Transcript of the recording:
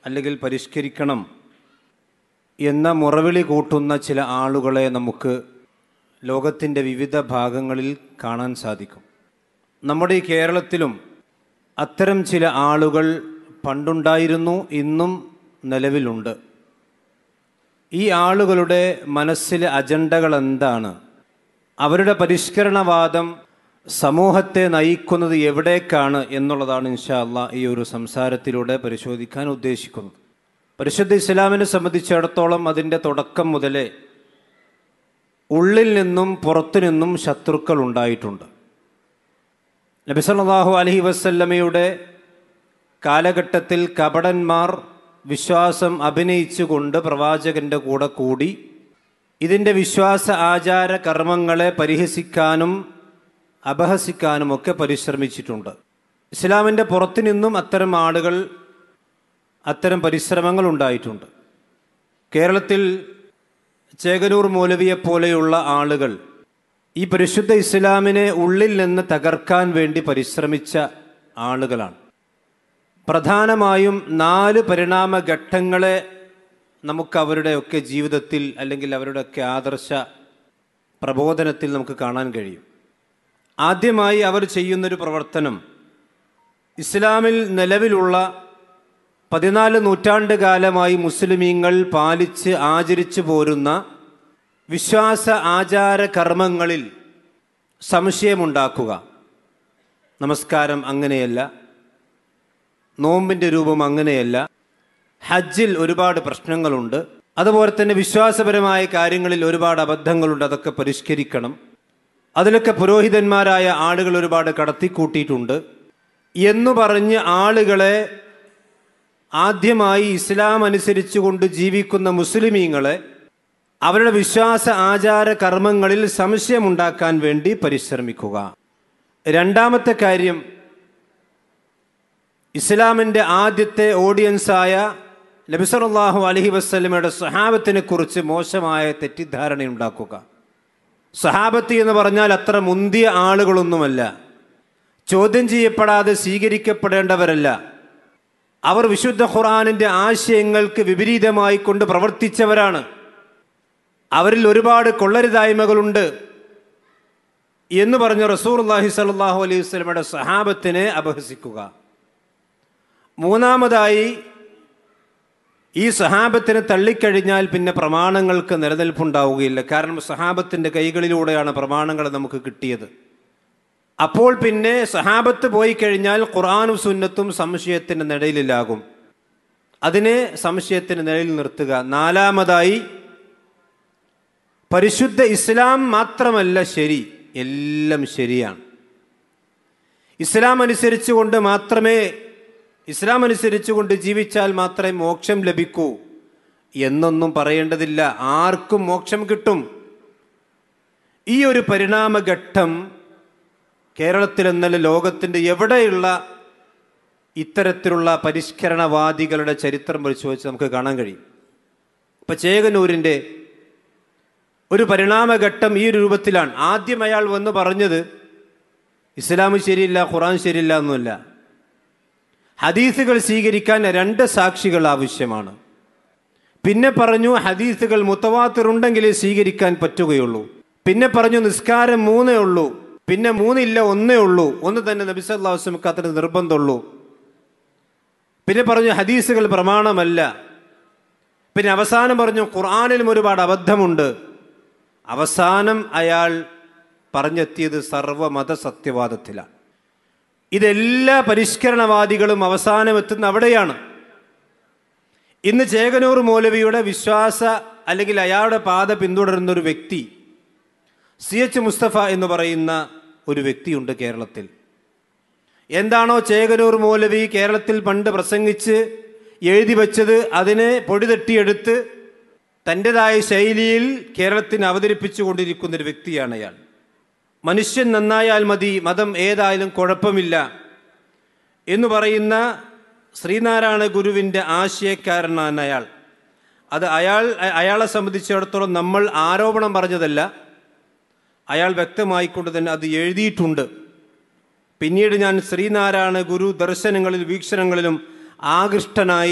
അല്ലെങ്കിൽ പരിഷ്കരിക്കണം എന്ന മുറവിളി കൂട്ടുന്ന ചില ആളുകളെ നമുക്ക് ലോകത്തിൻ്റെ വിവിധ ഭാഗങ്ങളിൽ കാണാൻ സാധിക്കും നമ്മുടെ ഈ കേരളത്തിലും അത്തരം ചില ആളുകൾ പണ്ടുണ്ടായിരുന്നു ഇന്നും നിലവിലുണ്ട് ഈ ആളുകളുടെ മനസ്സിലെ അജണ്ടകൾ എന്താണ് അവരുടെ പരിഷ്കരണവാദം സമൂഹത്തെ നയിക്കുന്നത് എവിടേക്കാണ് എന്നുള്ളതാണ് ഇൻഷാ അള്ളാ ഈ ഒരു സംസാരത്തിലൂടെ പരിശോധിക്കാൻ ഉദ്ദേശിക്കുന്നത് പരിശുദ്ധ ഇസ്ലാമിനെ സംബന്ധിച്ചിടത്തോളം അതിൻ്റെ തുടക്കം മുതലേ ഉള്ളിൽ നിന്നും പുറത്തു നിന്നും ശത്രുക്കൾ ഉണ്ടായിട്ടുണ്ട് നബിസല്ലാഹു അലഹി വസല്ലമയുടെ കാലഘട്ടത്തിൽ കപടന്മാർ വിശ്വാസം അഭിനയിച്ചുകൊണ്ട് പ്രവാചകന്റെ കൂടെ കൂടി ഇതിൻ്റെ വിശ്വാസ ആചാര കർമ്മങ്ങളെ പരിഹസിക്കാനും അപഹസിക്കാനും ഒക്കെ പരിശ്രമിച്ചിട്ടുണ്ട് ഇസ്ലാമിൻ്റെ പുറത്തു നിന്നും അത്തരം ആളുകൾ അത്തരം പരിശ്രമങ്ങൾ ഉണ്ടായിട്ടുണ്ട് കേരളത്തിൽ ചേകനൂർ മൗലവിയെ പോലെയുള്ള ആളുകൾ ഈ പരിശുദ്ധ ഇസ്ലാമിനെ ഉള്ളിൽ നിന്ന് തകർക്കാൻ വേണ്ടി പരിശ്രമിച്ച ആളുകളാണ് പ്രധാനമായും നാല് പരിണാമ ഘട്ടങ്ങളെ നമുക്ക് അവരുടെയൊക്കെ ജീവിതത്തിൽ അല്ലെങ്കിൽ അവരുടെയൊക്കെ ആദർശ പ്രബോധനത്തിൽ നമുക്ക് കാണാൻ കഴിയും ആദ്യമായി അവർ ചെയ്യുന്നൊരു പ്രവർത്തനം ഇസ്ലാമിൽ നിലവിലുള്ള പതിനാല് നൂറ്റാണ്ട് കാലമായി മുസ്ലിമീങ്ങൾ പാലിച്ച് ആചരിച്ചു പോരുന്ന വിശ്വാസ ആചാര കർമ്മങ്ങളിൽ സംശയമുണ്ടാക്കുക നമസ്കാരം അങ്ങനെയല്ല നോമ്പിൻ്റെ രൂപം അങ്ങനെയല്ല ഹജ്ജിൽ ഒരുപാട് പ്രശ്നങ്ങളുണ്ട് അതുപോലെ തന്നെ വിശ്വാസപരമായ കാര്യങ്ങളിൽ ഒരുപാട് അബദ്ധങ്ങളുണ്ട് അതൊക്കെ പരിഷ്കരിക്കണം അതിലൊക്കെ പുരോഹിതന്മാരായ ആളുകൾ ഒരുപാട് കടത്തിക്കൂട്ടിയിട്ടുണ്ട് എന്നു പറഞ്ഞ് ആളുകളെ ആദ്യമായി ഇസ്ലാം അനുസരിച്ചുകൊണ്ട് ജീവിക്കുന്ന മുസ്ലിമീങ്ങളെ അവരുടെ വിശ്വാസ ആചാര കർമ്മങ്ങളിൽ സംശയമുണ്ടാക്കാൻ വേണ്ടി പരിശ്രമിക്കുക രണ്ടാമത്തെ കാര്യം ഇസ്ലാമിൻ്റെ ആദ്യത്തെ ഓഡിയൻസായ നബിസറുല്ലാഹു അലഹി വസ്ലമയുടെ സ്വഹാബത്തിനെ കുറിച്ച് മോശമായ തെറ്റിദ്ധാരണ ഉണ്ടാക്കുക സ്വഹാബത്തി എന്ന് പറഞ്ഞാൽ അത്ര മുന്തിയ ആളുകളൊന്നുമല്ല ചോദ്യം ചെയ്യപ്പെടാതെ സ്വീകരിക്കപ്പെടേണ്ടവരല്ല അവർ വിശുദ്ധ ഖുറാനിൻ്റെ ആശയങ്ങൾക്ക് വിപരീതമായി കൊണ്ട് പ്രവർത്തിച്ചവരാണ് അവരിൽ ഒരുപാട് കൊള്ളരുതായ്മകളുണ്ട് എന്ന് പറഞ്ഞ റസൂർ അള്ളാഹി സലാഹു അലൈഹി വസ്ലമയുടെ സഹാബത്തിനെ അപഹസിക്കുക മൂന്നാമതായി ഈ സഹാബത്തിനെ തള്ളിക്കഴിഞ്ഞാൽ പിന്നെ പ്രമാണങ്ങൾക്ക് നിലനിൽപ്പുണ്ടാവുകയില്ല കാരണം സഹാബത്തിൻ്റെ കൈകളിലൂടെയാണ് പ്രമാണങ്ങൾ നമുക്ക് കിട്ടിയത് അപ്പോൾ പിന്നെ സഹാബത്ത് പോയി കഴിഞ്ഞാൽ ഖുറാനും സുന്നത്തും സംശയത്തിൻ്റെ നിഴലിലാകും അതിനെ സംശയത്തിന് നിഴലിൽ നിർത്തുക നാലാമതായി പരിശുദ്ധ ഇസ്ലാം മാത്രമല്ല ശരി എല്ലാം ശരിയാണ് ഇസ്ലാം അനുസരിച്ചുകൊണ്ട് മാത്രമേ ഇസ്ലാം അനുസരിച്ചുകൊണ്ട് ജീവിച്ചാൽ മാത്രമേ മോക്ഷം ലഭിക്കൂ എന്നൊന്നും പറയേണ്ടതില്ല ആർക്കും മോക്ഷം കിട്ടും ഈ ഒരു പരിണാമഘട്ടം കേരളത്തിൽ എന്നല്ല ലോകത്തിൻ്റെ എവിടെയുള്ള ഇത്തരത്തിലുള്ള പരിഷ്കരണവാദികളുടെ ചരിത്രം പരിശോധിച്ച് നമുക്ക് കാണാൻ കഴിയും ഇപ്പം ചേകനൂരിൻ്റെ ഒരു പരിണാമഘട്ടം ഈ രൂപത്തിലാണ് ആദ്യം അയാൾ വന്ന് പറഞ്ഞത് ഇസ്ലാം ശരിയില്ല ഖുറാൻ ശരിയില്ല എന്നല്ല ഹദീസുകൾ സ്വീകരിക്കാൻ രണ്ട് സാക്ഷികൾ ആവശ്യമാണ് പിന്നെ പറഞ്ഞു ഹദീസുകൾ മുത്തവാത്തിറുണ്ടെങ്കിലേ സ്വീകരിക്കാൻ പറ്റുകയുള്ളൂ പിന്നെ പറഞ്ഞു നിസ്കാരം മൂന്നേ ഉള്ളൂ പിന്നെ മൂന്നില്ല ഒന്നേ ഉള്ളൂ ഒന്ന് തന്നെ നബിസല്ലാസ്ലമക്ക് അത്ര നിർബന്ധമുള്ളൂ പിന്നെ പറഞ്ഞു ഹദീസുകൾ പ്രമാണമല്ല പിന്നെ അവസാനം പറഞ്ഞു ഖുർആാനിലും ഒരുപാട് അബദ്ധമുണ്ട് അവസാനം അയാൾ പറഞ്ഞെത്തിയത് സർവമത സത്യവാദത്തിലാണ് ഇതെല്ലാ പരിഷ്കരണവാദികളും അവസാനം എത്തുന്ന അവിടെയാണ് ഇന്ന് ചേകനൂർ മൗലവിയുടെ വിശ്വാസ അല്ലെങ്കിൽ അയാളുടെ പാത പിന്തുടരുന്ന ഒരു വ്യക്തി സി എച്ച് മുസ്തഫ എന്ന് പറയുന്ന ഒരു വ്യക്തിയുണ്ട് കേരളത്തിൽ എന്താണോ ചേകനൂർ മൗലവി കേരളത്തിൽ പണ്ട് പ്രസംഗിച്ച് എഴുതി വച്ചത് അതിനെ പൊടി തട്ടിയെടുത്ത് തൻ്റെതായ ശൈലിയിൽ കേരളത്തിന് അവതരിപ്പിച്ചു കൊണ്ടിരിക്കുന്ന ഒരു വ്യക്തിയാണ് അയാൾ മനുഷ്യൻ നന്നായാൽ മതി മതം ഏതായാലും കുഴപ്പമില്ല എന്ന് പറയുന്ന ശ്രീനാരായണ ഗുരുവിൻ്റെ ആശയക്കാരനാണ് അയാൾ അത് അയാൾ അയാളെ സംബന്ധിച്ചിടത്തോളം നമ്മൾ ആരോപണം പറഞ്ഞതല്ല അയാൾ വ്യക്തമായിക്കൊണ്ട് തന്നെ അത് എഴുതിയിട്ടുണ്ട് പിന്നീട് ഞാൻ ശ്രീനാരായണ ഗുരു ദർശനങ്ങളിൽ വീക്ഷണങ്ങളിലും ആകൃഷ്ടനായി